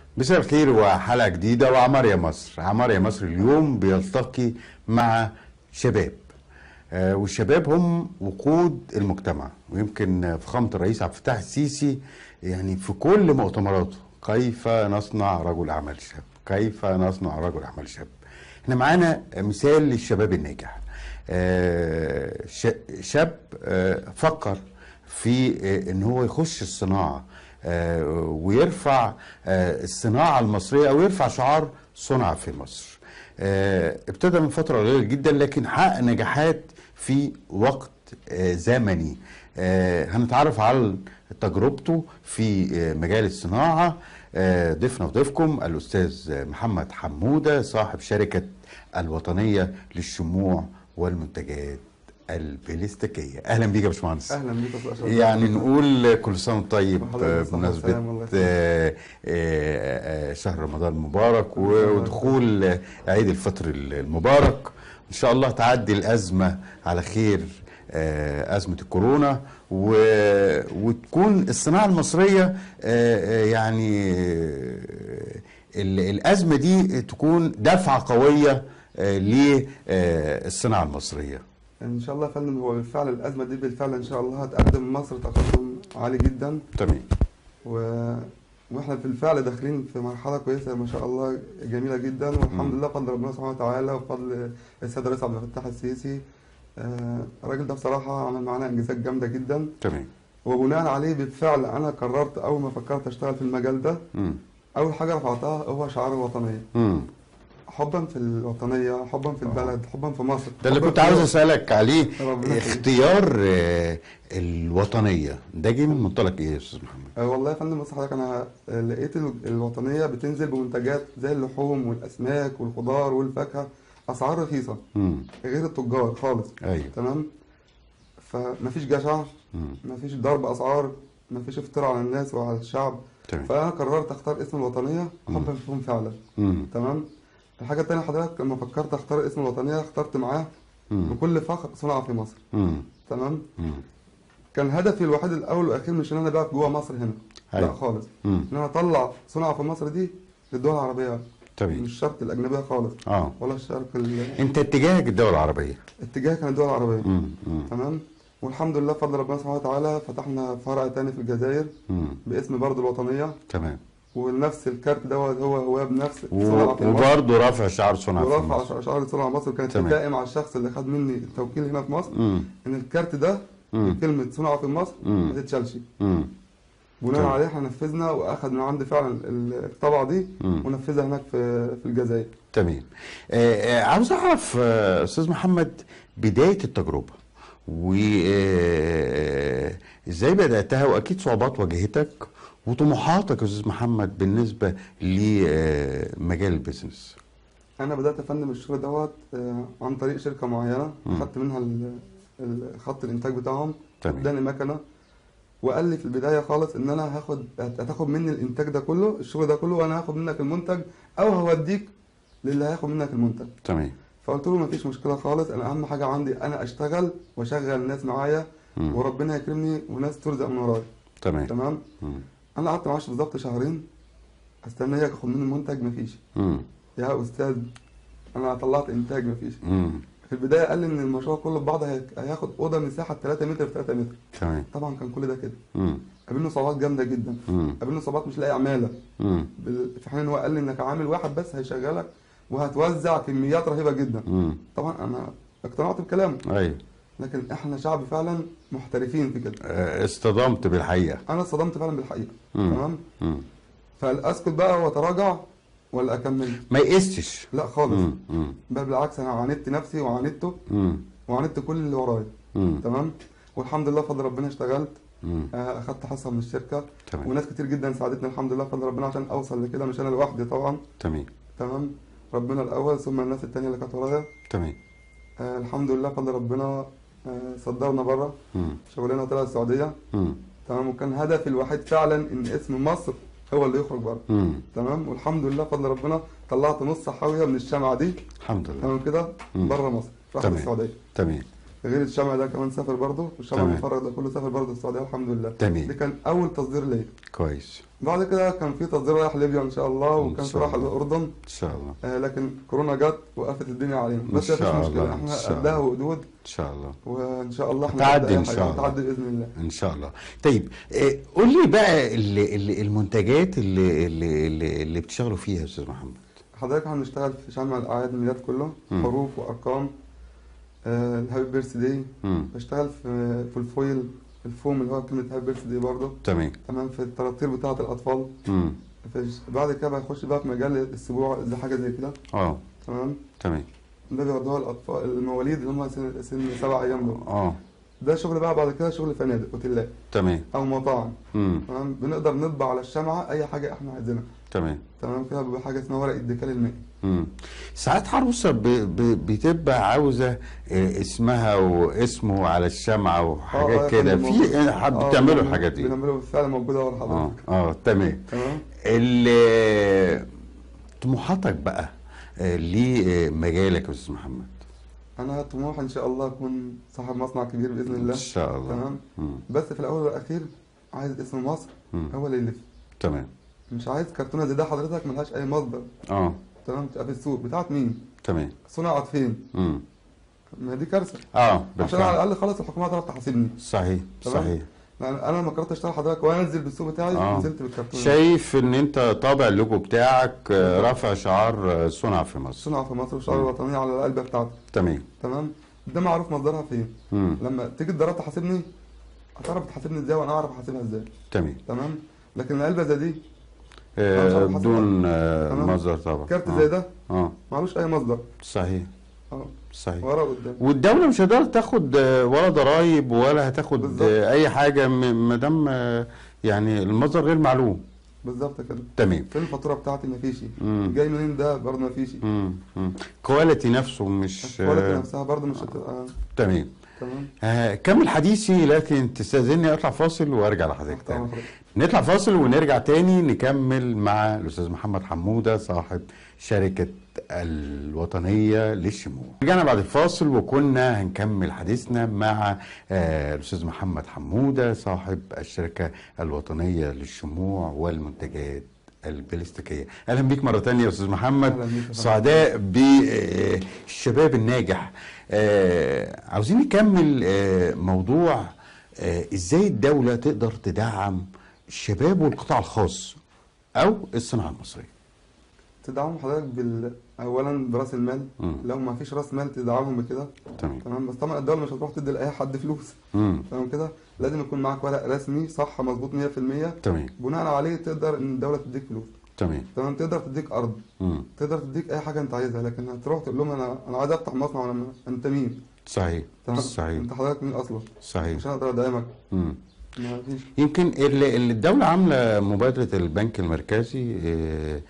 مساء الخير وحلقة جديدة وعمار يا مصر عمار يا مصر اليوم بيلتقي مع شباب آه، والشباب هم وقود المجتمع ويمكن فخامة الرئيس عبد الفتاح السيسي يعني في كل مؤتمراته كيف نصنع رجل أعمال شاب كيف نصنع رجل أعمال شاب احنا معانا مثال للشباب الناجح آه، ش- شاب آه، فكر في آه، ان هو يخش الصناعه آه، ويرفع آه، الصناعه المصريه او يرفع شعار صنع في مصر آه، ابتدى من فتره قليله جدا لكن حقق نجاحات في وقت آه، زمني آه، هنتعرف على تجربته في آه، مجال الصناعه آه، ضيفنا وضيفكم الاستاذ محمد حموده صاحب شركه الوطنيه للشموع والمنتجات البلاستيكيه اهلا بيك يا باشمهندس اهلا بيك يا استاذ اشرف يعني نقول كل سنه وأنت طيب وحضرتك آه، بالصحة بمناسبه والسلامة، الله يسلمك. آه، آه، آه، شهر رمضان المبارك و- الله ودخول آه، عيد الفطر المبارك ان شاء الله تعدي الازمه على خير آه، ازمه الكورونا و- وتكون الصناعه المصريه آه، آه، يعني آه، ال- الازمه دي تكون دفعه قويه آه، للصناعه المصريه ان شاء الله يا فندم هو بالفعل الازمه دي بالفعل ان شاء الله هتقدم مصر تقدم عالي جدا تمام و... واحنا بالفعل داخلين في مرحله كويسه ما شاء الله جميله جدا والحمد لله بفضل ربنا سبحانه وتعالى وبفضل السيد الرئيس عبد الفتاح السيسي آه، الراجل ده بصراحه عمل معانا انجازات جامده جدا تمام وبناء عليه بالفعل انا قررت اول ما فكرت اشتغل في المجال ده مم. اول حاجه رفعتها هو شعار الوطنيه مم. حبا في الوطنيه حبا في البلد حبا في مصر ده اللي حباً كنت في عاوز مصر. اسالك عليه ربنا يخليك. اختيار آه، الوطنيه ده جه من منطلق ايه يا استاذ محمد؟ أه والله يا فندم بص حضرتك انا آه، لقيت ال- الوطنيه بتنزل بمنتجات زي اللحوم والاسماك والخضار والفاكهه اسعار رخيصه مم. غير التجار خالص ايوه تمام فمفيش جشع مم. مفيش ضرب اسعار مفيش افتراء على الناس وعلى الشعب تمام فانا قررت اختار اسم الوطنيه حبا فيهم فعلا مم. تمام الحاجه التانيه حضرتك لما فكرت اختار اسم الوطنيه اخترت معاه مم. بكل فخر صنع في مصر مم. تمام مم. كان هدفي الوحيد الاول والاخير مش ان انا ابيع جوه مصر هنا أيوة. لا خالص مم. ان انا اطلع صنع في مصر دي للدول العربيه تمام مش شرط الاجنبيه خالص اه ولا الشرق ال- انت اتجاهك الدول العربيه اتجاه كان الدول العربيه مم. مم. تمام والحمد لله بفضل ربنا سبحانه وتعالى فتحنا فرع تاني في الجزائر مم. باسم برضه الوطنيه تمام ونفس الكارت دوت هو هو بنفس و- صنع في مصر وبرضه رافع شعار صنع في ورفع مصر شعار صنع مصر كانت تمام. اتفاقي مع الشخص اللي خد مني التوكيل هنا في مصر مم. ان الكارت ده مم. بكلمه صنع في مصر مم. ما تتشالش مم. بناء تمام. عليه احنا نفذنا واخد من عندي فعلا الطبعه دي مم. ونفذها هناك في في الجزائر تمام آه، آه، عاوز اعرف آه، استاذ محمد بدايه التجربه وازاي بداتها واكيد صعوبات واجهتك وطموحاتك يا استاذ محمد بالنسبه لمجال البيزنس انا بدات افنم الشغل دوت آه، عن طريق شركه معينه مم. اخدت منها ال- ال- خط الانتاج بتاعهم تمام اداني مكنه وقال لي في البدايه خالص ان انا هاخد هت- هتاخد مني الانتاج ده كله الشغل ده كله وانا هاخد منك المنتج او هوديك للي هياخد منك المنتج تمام فقلت له مفيش مشكله خالص انا اهم حاجه عندي انا اشتغل واشغل ناس معايا مم. وربنا يكرمني وناس ترزق من ورايا تمام تمام مم. انا قعدت معاش بالظبط شهرين استنى ياخد مني المنتج مفيش مم. يا استاذ انا طلعت انتاج مفيش مم. في البدايه قال لي ان المشروع كله ببعضه هي- هياخد اوضه مساحه 3 متر في 3 متر تمام طبعا كان كل ده كده مم. قابلنا صعوبات جامده جدا مم. قابلنا صعوبات مش لاقي عماله مم. بال- في حين ان هو قال لي انك عامل واحد بس هيشغلك وهتوزع كميات رهيبه جدا مم. طبعا انا اقتنعت بكلامه ايوه لكن احنا شعب فعلا محترفين في كده آه، اصطدمت بالحقيقه انا اتصدمت فعلا بالحقيقه مم. تمام مم. فهل اسكت بقى واتراجع ولا اكمل ما يقستش لا خالص مم. مم. بل بالعكس انا عاندت نفسي وعاندته مم. وعاندت كل اللي ورايا مم. تمام والحمد لله فضل ربنا اشتغلت مم. آه، اخدت حصه من الشركه تمام وناس كتير جدا ساعدتني الحمد لله فضل ربنا عشان اوصل لكده مش انا لوحدي طبعا تمام تمام ربنا الاول ثم الناس التانية اللي كانت ورايا تمام آه الحمد لله فضل ربنا آه صدرنا بره مم. شغلنا طلع السعوديه مم. تمام وكان هدفي الوحيد فعلا ان اسم مصر هو اللي يخرج بره مم. تمام والحمد لله فضل ربنا طلعت نص حاويه من الشمعه دي الحمد لله تمام كده مم. بره مصر راحت تمام. السعوديه تمام غير الشمع ده كمان سافر برضه والشمع تمام. المفرغ ده كله سافر برضه السعوديه الحمد لله تمام. دي كان اول تصدير ليا كويس بعد كده كان في تصدير رايح ليبيا ان شاء الله إن وكان في شاء رايح الله. الاردن ان شاء الله آه لكن كورونا جت وقفت الدنيا علينا إن بس مفيش شاء الله، مشكله إن احنا شاء قدها الله. وقدود ان شاء الله وان شاء الله احنا هتعدي نبدأ أي إن حاجة. شاء الله. هتعدي باذن الله ان شاء الله طيب آه، قول لي بقى اللي اللي المنتجات اللي اللي اللي, اللي بتشتغلوا فيها يا استاذ محمد حضرتك احنا بنشتغل في شمع الاعياد الميلاد كله مم. حروف وارقام آه الهابي بيرث داي امم بشتغل في في الفويل الفوم اللي هو كلمه هابي بيرث داي برضه تمام تمام في الطراطير بتاعه الاطفال امم في بعد كده بخش بقى في مجال السبوع زي حاجه زي كده اه تمام تمام ده بياخدوها الاطفال المواليد اللي هم سن, سن سبع ايام دول اه ده شغل بقى بعد كده شغل فنادق اوتيلات تمام او مطاعم امم تمام بنقدر نطبع على الشمعه اي حاجه احنا عايزينها تمام تمام كده بيبقى حاجه اسمها ورق الدكال المائي امم ساعات عروسه ب... ب... بتبقى عاوزه آه، اسمها واسمه على الشمعة آه، وحاجات آه، كده موجود. في آه، آه، بتعملوا بنعمل- الحاجات دي بنعمله بالفعل موجوده ورا اه حضرتك اه تمام تمام ال- طموحاتك بقى آه، لمجالك يا استاذ محمد انا طموح ان شاء الله اكون صاحب مصنع كبير باذن الله ان شاء الله تمام مم. بس في الاول والاخير عايز اسم مصر مم. هو اللي يلف تمام مش عايز كرتونه زي ده حضرتك ملهاش اي مصدر اه تمام تبقى في السوق بتاعت مين تمام صنعت فين مم. ما دي كارثه اه عشان على بالفعل الاقل خلاص الحكومه تعرف تحاسبني صحيح تمام؟ صحيح لان انا لما قررت اشتغل حضرتك وانزل بالسوق بتاعي آه. نزلت بالكرتونه شايف ان انت طابع اللوجو بتاعك آه، رافع شعار آه، صنع في مصر صنع في مصر والشعار الوطني على العلبه بتاعتي تمام تمام ده معروف مصدرها فين مم. لما تيجي تجرب تحاسبني هتعرف تحاسبني ازاي وانا اعرف احاسبها ازاي تمام تمام لكن العلبه زي دي آه، مش عارف بدون آه، تمام. مصدر طبعا كارت آه. زي ده اه معلوش اي مصدر صحيح اه صحيح ورا قدام والدولة مش هتقدر تاخد آه، ولا ضرايب ولا هتاخد بالظبط. آه، أي حاجة م- ما دام آه، يعني المصدر غير معلوم بالظبط كده تمام فين الفاتوره بتاعتي مفيش مم. جاي منين ده برضه مفيش مم. مم. كواليتي نفسه مش الكواليتي آه، نفسها برضه مش هتبقى تمام تمام آه، كمل حديثي لكن تستاذني اطلع فاصل وارجع لحضرتك تحت تاني أمر حضرتك. نطلع فاصل ونرجع تاني نكمل مع الاستاذ محمد حموده صاحب شركه الوطنيه للشموع. رجعنا بعد الفاصل وكنا هنكمل حديثنا مع آه، الاستاذ محمد حموده صاحب الشركه الوطنيه للشموع والمنتجات البلاستيكيه. اهلا بيك مره تانية يا استاذ محمد أهلا بيك يا فندم. سعداء بالشباب الناجح. آه، عاوزين نكمل آه، موضوع آه، ازاي الدوله تقدر تدعم الشباب والقطاع الخاص او الصناعه المصريه. تدعم حضرتك بال اولا براس المال مم. لو ما فيش راس مال تدعمهم بكده تمام. تمام بس طبعا الدوله مش هتروح تدي لاي حد فلوس امم تمام كده لازم يكون معاك ورق رسمي صح مظبوط 100% تمام بناء عليه تقدر ان الدوله تديك فلوس تمام تمام تقدر تديك ارض امم تقدر تديك اي حاجه انت عايزها لكن هتروح تقول لهم انا انا عايز افتح مصنع وانا انت مين؟ صحيح تمام صحيح انت حضرتك مين اصلا؟ صحيح عشان اقدر ادعمك امم ما فيش يمكن ال- ال- الدولة عاملة مبادرة البنك المركزي آه،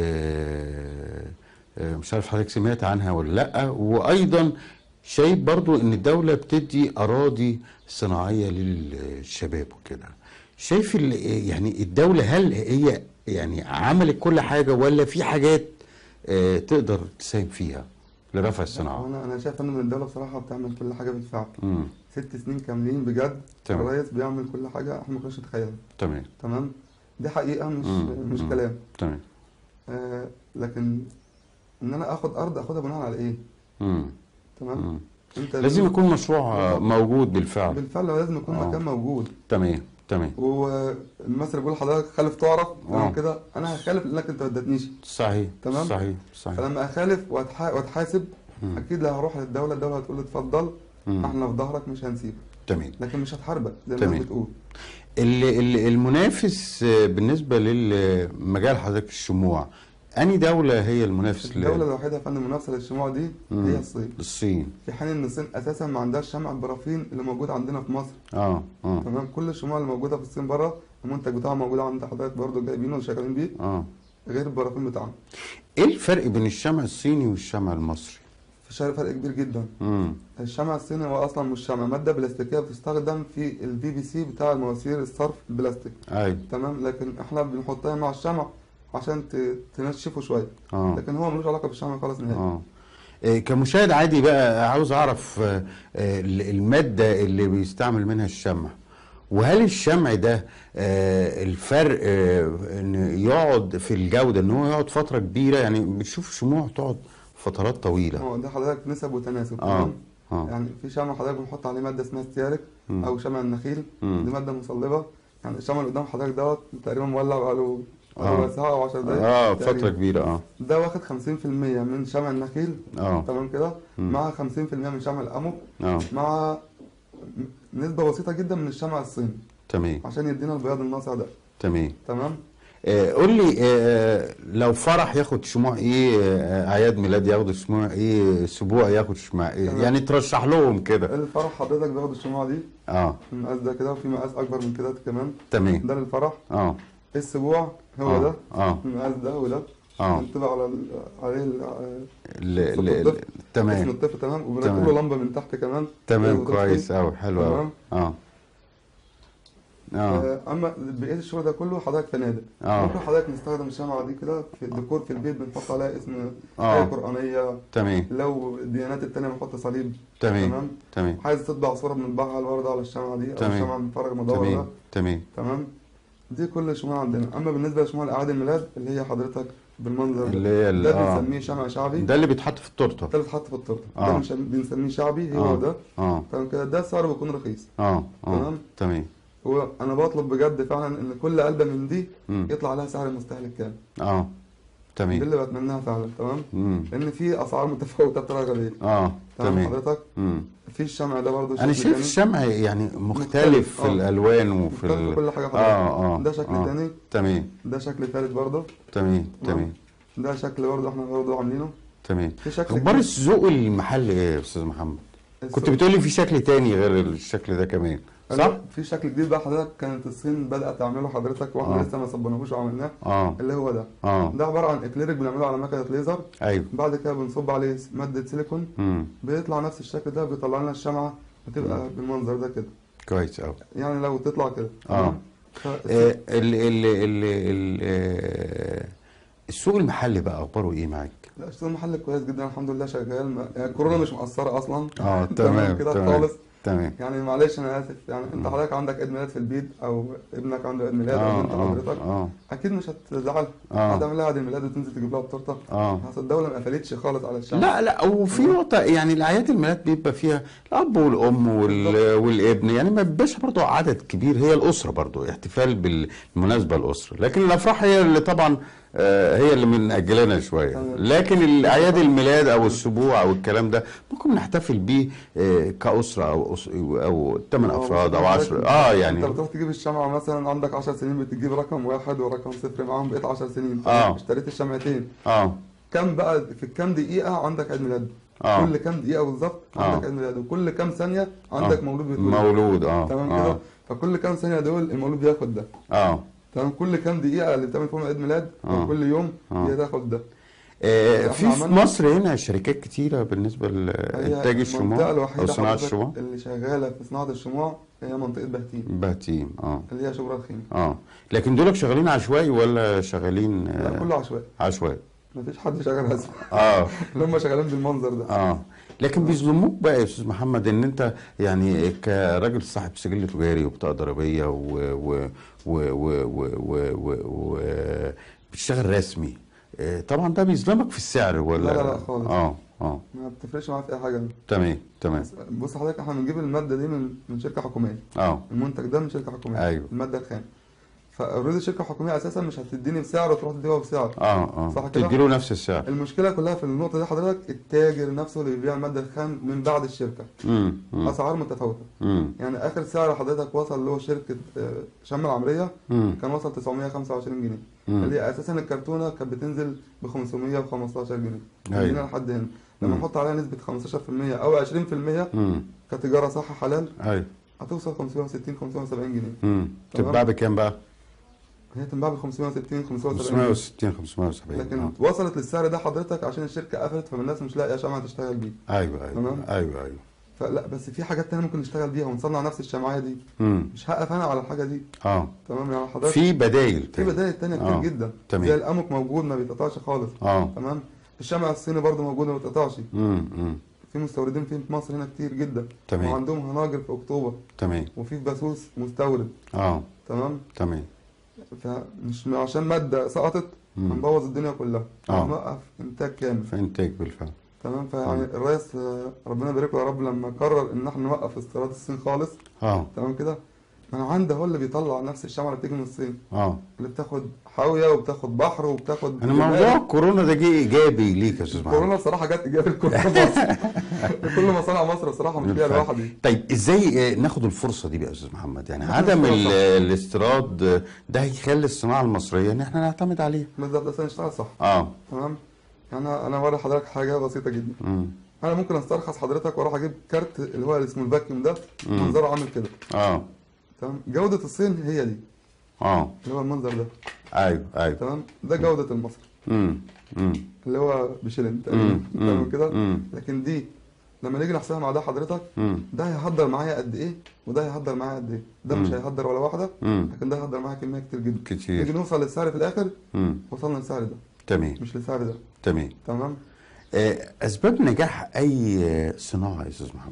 آه، آه، مش عارف حضرتك سمعت عنها ولا لأ وأيضا شايف برضو إن الدولة بتدي أراضي صناعية للشباب وكده شايف ال- يعني الدولة هل هي يعني عملت كل حاجة ولا في حاجات آه، تقدر تساهم فيها لرفع الصناعة؟ انا انا شايف ان الدوله بصراحه بتعمل كل حاجه بالفعل امم ست سنين كاملين بجد تمام. الرئيس بيعمل كل حاجه احنا ما كناش نتخيلها تمام تمام دي حقيقه مش مم. مش مم. كلام تمام آه لكن ان انا اخد ارض اخدها بناء على ايه مم. تمام مم. انت لازم يكون مشروع آه، موجود بالفعل بالفعل لازم يكون آه. مكان موجود تمام تمام والمثل بيقول حضرتك خالف تعرف آه. تمام كده انا هخالف لانك انت ما ادتنيش صحيح تمام؟ صحيح صحيح فلما اخالف وأتح- واتحاسب مم. اكيد لا هروح للدوله الدوله هتقول لي اتفضل مم. احنا في ظهرك مش هنسيبك تمام لكن مش هتحاربك زي ما تمام. الناس بتقول ال- ال- المنافس آه، بالنسبة للمجال حضرتك الشموع أني دولة هي المنافس ل- الدوله الوحيده يا فندم منافسه للشموع دي مم. هي الصين الصين في حين ان الصين اساسا ما عندهاش شمع البرافين اللي موجود عندنا في مصر اه اه تمام كل الشموع اللي موجوده في الصين بره المنتج بتاعها موجود عند حضرتك برضه جايبينه وشغالين بيه اه غير البرافين بتاعنا ايه الفرق بين الشمع الصيني والشمع المصري؟ في شرق فرق كبير جدا امم الشمع الصيني هو اصلا مش شمع ماده بلاستيكيه بتستخدم في البي بي سي بتاع المواسير الصرف البلاستيك ايوه تمام لكن احنا بنحطها مع الشمع عشان ت- تنشفه شويه اه لكن هو ملوش علاقه بالشمع خالص نهائي اه آه، كمشاهد عادي بقى عاوز اعرف آه، آه، المادة اللي بيستعمل منها الشمع وهل الشمع ده آه، الفرق آه، ان يقعد في الجودة ان هو يقعد فترة كبيرة يعني بتشوف شموع تقعد فترات طويلة هو ده حضرتك نسب وتناسب اه تمام اه يعني في شمع حضرتك بنحط عليه ماده اسمها ستيارك مم. او شمع النخيل مم. دي ماده مصلبه يعني الشمع اللي قدام حضرتك دوت تقريبا مولع بقاله آه. ربع ساعه او 10 دقايق اه تقريباً. فترة كبيرة اه ده واخد 50% من شمع النخيل اه تمام كده مم. مع 50% من شمع القمح اه مع نسبه بسيطه جدا من الشمع الصيني تمام عشان يدينا البياض الناصع ده تمام تمام آه، قول لي آه، لو فرح ياخد شموع ايه آه، اعياد ميلاد ياخدوا شموع ايه سبوع ياخد شموع ايه تمام. يعني ترشح لهم كده الفرح حضرتك بياخد الشموع دي اه المقاس ده كده وفي مقاس اكبر من كده كمان تمام ده للفرح اه السبوع هو آه، ده اه المقاس ده وده اه بنطبع على ال- عليه ال- ال- ال- اسم ال- اسم تمام الطفل تمام تمام. وبنركب له لمبه من تحت كمان تمام وتطفي. كويس قوي حلو قوي تمام. اه اه آه، اما بقيه الشغل ده كله حضرتك فنادق اه ممكن حضرتك نستخدم الشمعة دي كده في الديكور في البيت بنحط عليها اسم آه. آية قرآنية تمام لو الديانات التانية بنحط صليب تمام تمام تمام عايز تطبع صورة بنطبعها الوردة على الشمعة دي أو تمام. الشمعة المفرغ المدور ده تمام تمام تمام دي كل الشموع عندنا أما بالنسبة لشموع أعياد الميلاد اللي هي حضرتك بالمنظر ده اللي هي ال- ده اه بنسميه شمع شعبي ده اللي بيتحط في التورته ده اللي بيتحط في التورته آه. ده بنش- بنسميه شعبي هو اه ده اه تمام كده ده سعره بيكون رخيص اه اه تمام. تمام هو انا بطلب بجد فعلا ان كل علبه من دي مم. يطلع عليها سعر المستهلك كام اه دي تمام اللي بتمناها فعلا تمام مم. لان في اسعار متفاوته بطريقه غبيه اه تمام تمام حضرتك مم. في الشمع ده برضه انا شكل شايف تاني. الشمع يعني مختلف مختلف، في آه. الالوان وفي مختلف في ال... كل حاجه حضرتك اه اه ده شكل آه. تاني تمام ده شكل ثالث برضه تمام تمام ده شكل برضه احنا برضه عاملينه تمام في شكل اخبار جديد. الذوق المحلي ايه يا استاذ محمد كنت السوق. بتقولي في شكل تاني غير الشكل ده كمان صح أنا في شكل جديد بقى حضرتك كانت الصين بدات تعمله حضرتك واحنا آه. لسه ما صبناهوش وعملناه اه اللي هو ده اه ده عباره عن اكليريك بنعمله على مكنه ليزر ايوه بعد كده بنصب عليه ماده سيليكون امم بيطلع نفس الشكل ده بيطلع لنا الشمعة بتبقى بالمنظر ده كده كويس قوي يعني لو تطلع كده آه. تمام؟ ف- آه ال ال ال ال آه السوق المحلي بقى اخباره ايه معاك لا السوق المحلي كويس جدا الحمد لله شغال ما- يعني الكورونا مش مقصرة أصلا اه تمام كده تمام خالص تمام يعني معلش أنا آسف يعني أنت حضرتك عندك عيد ميلاد في البيت أو ابنك عنده عيد ميلاد أو اه أنت اه حضرتك اه أكيد مش هتزعل اه هتعمل لها عيد الميلاد وتنزل تجيب لها التورتة اه أصل الدولة ما قفلتش خالص على الشعب لا لا وفي نقطة يعني الأعياد الميلاد بيبقى فيها الأب والأم وال... والابن يعني ما بيبقاش برضه عدد كبير هي الأسرة برضه احتفال بالمناسبة الأسرة لكن الأفراح هي اللي طبعا آه، هي اللي من أجلنا شوية تمام. لكن الأعياد الميلاد أو السبوع أو الكلام ده ممكن نحتفل بيه آه، كأسرة أو أس... أو ثمان آه، أفراد أو حضرتك- عشر اه أنت يعني بتروح تجيب الشمعة مثلا عندك 10 سنين بتجيب رقم واحد ورقم صفر معاهم بقيت 10 سنين آه. اشتريت الشمعتين اه كم بقى في كام دقيقة عندك عيد ميلاد اه كل كام دقيقة بالظبط آه. عندك عيد ميلاد وكل كام ثانية عندك آه. مولود بيتولد مولود اه تمام اه كده فكل كام ثانية دول المولود بياخد ده اه تمام كل كام دقيقة اللي بتعمل فيهم عيد ميلاد آه. أو كل يوم آه. هي تاخد ده آه، إحنا في في عملنا- مصر هنا شركات كتيرة بالنسبة هي لإنتاج الشموع المنطقة أو الوحيدة صناعة حضرتك الشموع اللي شغالة في صناعة الشموع هي منطقة بهتيم بهتيم اه اللي هي شبرا الخيمة اه لكن دولك شغالين عشوائي ولا شغالين لا آه كله عشوائي عشوائي مفيش حد شغال رسمي اه اللي هم شغالين بالمنظر ده اه لكن بيظلموك بقى يا استاذ محمد ان انت يعني كراجل صاحب سجل تجاري وبطاقه ضريبيه و و و و و و و و بتشتغل رسمي آه، طبعا ده بيظلمك في السعر ولا لا، لا، لا، خالص. اه اه ما بتفرقش معايا في أي حاجة تمام تمام بص حضرتك احنا بنجيب المادة دي من من شركة حكومية اه المنتج ده من شركة حكومية أيوه. المادة الخام فاوريدي الشركة الحكومية أساسا مش هتديني بسعر وتروح تديها بسعر اه اه صح كده؟ تديله نفس السعر المشكلة كلها في النقطة دي حضرتك التاجر نفسه اللي بيبيع المادة الخام من بعد الشركة امم امم أسعار متفاوتة امم يعني آخر سعر حضرتك وصل اللي هو شركة آه، شمال العمرية امم كان وصل 925 جنيه مم. اللي هي أساسا الكرتونة كانت بتنزل ب 515 جنيه أيوه. من هنا لحد هنا لما مم. نحط عليها نسبة 15% أو 20% امم كتجارة صح حلال ايوه هتوصل 560 570 جنيه امم تمام. تتباع بكام بقى؟ هي تنباع ب 560 570 560 570 لكن آه. وصلت للسعر ده حضرتك عشان الشركه قفلت فالناس مش لاقيه شمعه تشتغل بيه ايوه ايوه تمام. ايوه ايوه فلا بس في حاجات تانية ممكن نشتغل بيها ونصنع نفس الشمعيه دي امم مش هقف انا على الحاجه دي اه تمام يعني حضرتك في بدايل في تاني. بدائل تانية كتير آه. جدا تمام. زي الامك موجود ما بيتقطعش خالص اه تمام الشمع الصيني برضه موجود ما بتقطعش امم امم في مستوردين فيه في مصر هنا كتير جدا تمام. وعندهم هناجر في اكتوبر تمام وفي في باسوس مستورد اه تمام تمام فمش عشان ماده سقطت مم. هنبوظ الدنيا كلها آه. هنوقف انتاج كامل في انتاج بالفعل تمام فيعني الرئيس آه، ربنا يبارك له يا رب لما قرر ان احنا نوقف استيراد الصين خالص اه تمام كده ما انا عندي هو اللي بيطلع نفس الشمعة اللي بتيجي من الصين اه اللي بتاخد حاوية وبتاخد بحر وبتاخد انا موضوع كورونا ده جه ايجابي ليك يا استاذ محمد كورونا بصراحة جت إيجابي لكل مصر كل مصانع مصر بصراحة مش فيها بالفعل. لوحدي طيب ازاي آه، ناخد الفرصه دي بقى يا استاذ محمد يعني عدم ال- الفرصة. الاستيراد آه، ده هيخلي الصناعه المصريه ان احنا نعتمد عليها بالظبط بس نشتغل صح اه تمام يعني انا انا وري حضرتك حاجة بسيطة جدا امم انا ممكن استرخص حضرتك واروح اجيب كارت اللي هو اللي اسمه الفاكيوم ده مم. منظره عامل كده اه تمام جودة الصين هي دي اه اللي هو المنظر ده ايوه ايوه تمام ده جودة المصري امم امم اللي هو بشيلين مم. تقريبا تمام مم. كده مم. لكن دي لما نيجي نحسبها مع ده حضرتك امم ده هيهدر معايا قد ايه وده هيهدر معايا قد ايه ده مش مم. هيهدر ولا واحده امم لكن ده هيهدر معايا كميه كتير جدا نيجي كتير نوصل للسعر في الاخر امم وصلنا للسعر ده تمام مش للسعر ده تمام تمام آه، اسباب نجاح اي آه، صناعه يا استاذ محمد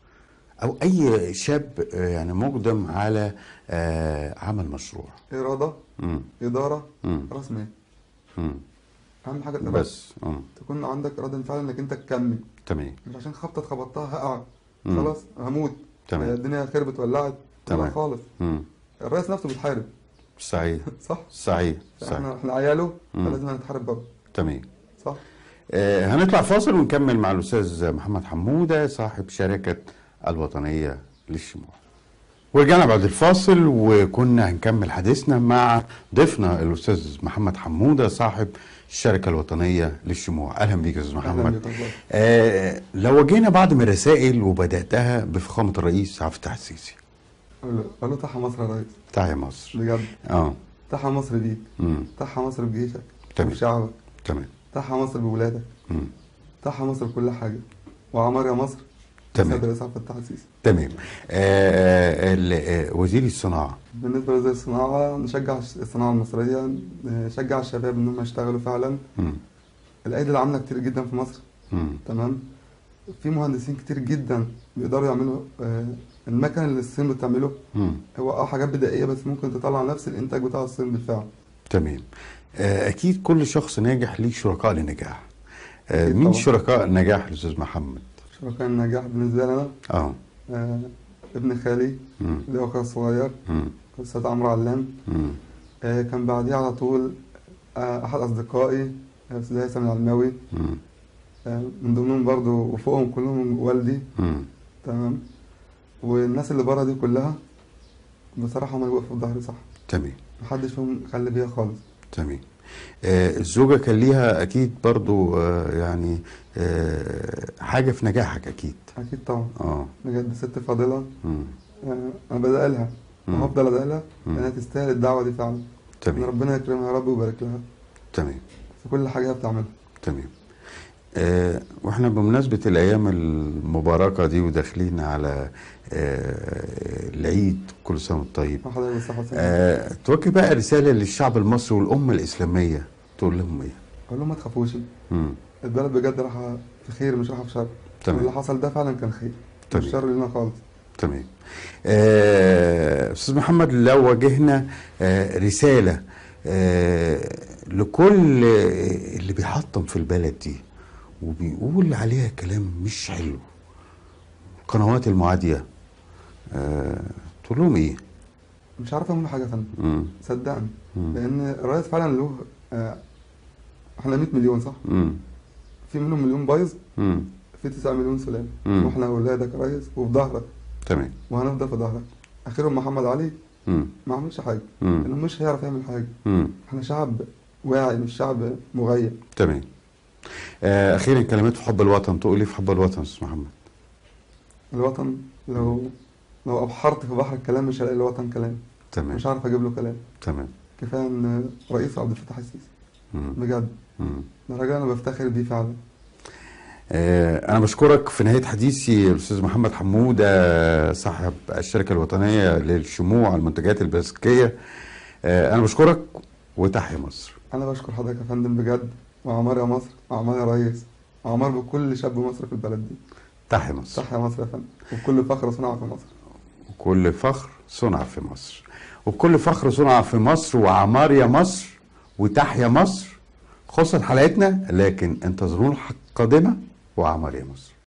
او اي شاب آه، يعني مقدم على آه، عمل مشروع اراده امم اداره امم راس مال امم اهم حاجه الاراده بس امم تكون عندك اراده فعلا انك انت تكمل تمام مش عشان خبطه اتخبطتها هقع مم. خلاص هموت تمام. الدنيا خربت ولعت تمام. لا خالص امم الرئيس نفسه بيتحارب صحيح صح صحيح صحيح احنا احنا عياله مم. فلازم نتحارب برضه تمام صح آه، هنطلع فاصل ونكمل مع الاستاذ محمد حموده صاحب شركه الوطنيه للشموع ورجعنا بعد الفاصل وكنا هنكمل حديثنا مع ضيفنا الاستاذ محمد حموده صاحب الشركه الوطنيه للشموع اهلا بيك يا استاذ اهلا محمد بيك والله. آه لو وجينا بعض من الرسائل وبداتها بفخامه الرئيس عبد الفتاح السيسي قول له قول له تحيا مصر يا ريس تحيا مصر بجد اه تحيا مصر بيك امم تحيا مصر بجيشك تمام. وبشعبك تمام تحيا مصر بولادك مم. تحيا مصر بكل حاجه وعمار يا مصر تمام. السيد الرئيس عبد الفتاح السيسي تمام آه ال- آه، وزير الصناعه بالنسبه لوزير الصناعه نشجع الصناعه المصريه نشجع الشباب ان هم يشتغلوا فعلا مم. الايدي العامله كتير جدا في مصر مم. تمام في مهندسين كتير جدا بيقدروا يعملوا آه، المكن اللي الصين بتعمله مم. هو اه حاجات بدائيه بس ممكن تطلع نفس الانتاج بتاع الصين بالفعل تمام آه، اكيد كل شخص ناجح ليه شركاء لنجاح آه، أكيد مين طبعا. شركاء النجاح الاستاذ محمد شركاء النجاح بالنسبه لنا اه آه، ابن خالي مم. اللي هو اخويا الصغير مم. الاستاذ عمرو علام مم. آه، كان بعديه على طول آه، احد اصدقائي الاستاذ هيثم العلماوي مم. آه، من ضمنهم برضو وفوقهم كلهم والدي مم. تمام والناس اللي بره دي كلها بصراحه هم اللي وقفوا في ظهري صح تمام محدش فيهم خلى بيا خالص تمام آه، الزوجة كان ليها أكيد برضو آه، يعني آه، حاجة في نجاحك أكيد اكيد طبعا اه بجد ست فاضله مم. آه، انا بدأ لها مم. وهفضل ادعي لها مم. لانها تستاهل الدعوه دي فعلا ان تمام ربنا يكرمها يا رب ويبارك لها تمام في كل حاجه هي بتعملها تمام آه، واحنا بمناسبة الأيام المباركة دي وداخلين على آه، العيد كل سنة وانت طيب مع حضرتك بالصحه والسلامه آه، توجه بقى رسالة للشعب المصري والأمة الإسلامية تقول لهم إيه؟ اقول لهم ما تخافوش مم. البلد بجد رايحه في خير مش رايحه في شر تمام. واللي حصل ده فعلا كان خير تمام. مش شر لنا خالص تمام آه، استاذ محمد لو واجهنا آه، رساله آه، لكل آه، اللي بيحطم في البلد دي وبيقول عليها كلام مش حلو القنوات المعاديه آه، تقول لهم ايه؟ مش عارف اعمل حاجه ثانيه مم، صدقني مم، لان الرئيس فعلا له آه، احنا 100 مليون صح مم، في منهم مليون بايظ مم، في 9 مليون سلام مم. واحنا اولادك يا ريس وفي ظهرك تمام وهنفضل في ظهرك اخرهم محمد علي مم، ما عملش حاجه مم، لانه مش هيعرف يعمل حاجه مم، احنا شعب واعي مش شعب مغيب تمام آه، اخيرا كلمات في حب الوطن تقول ايه في حب الوطن يا استاذ محمد؟ الوطن لو لو ابحرت في بحر الكلام مش هلاقي الوطن كلام تمام مش عارف اجيب له كلام تمام كفايه ان رئيسه عبد الفتاح السيسي مم، بجد مم. ده راجل انا بفتخر بيه فعلا آه، أنا بشكرك في نهاية حديثي الأستاذ محمد حمودة صاحب الشركة الوطنية للشموع المنتجات البلاستيكية آه، أنا بشكرك وتحيا مصر انا بشكر حضرتك يا فندم بجد وعمار يا مصر وعمار يا ريس وعمار بكل شاب مصري في البلد دي تحيا مصر صح يا مصر يا فندم وبكل فخر صنع في مصر وكل فخر صنع في مصر وبكل فخر صنع في مصر وعمار يا مصر وتحيا مصر خلصت حلقتنا لكن انتظرونا الحلقة القادمة وعمار يا مصر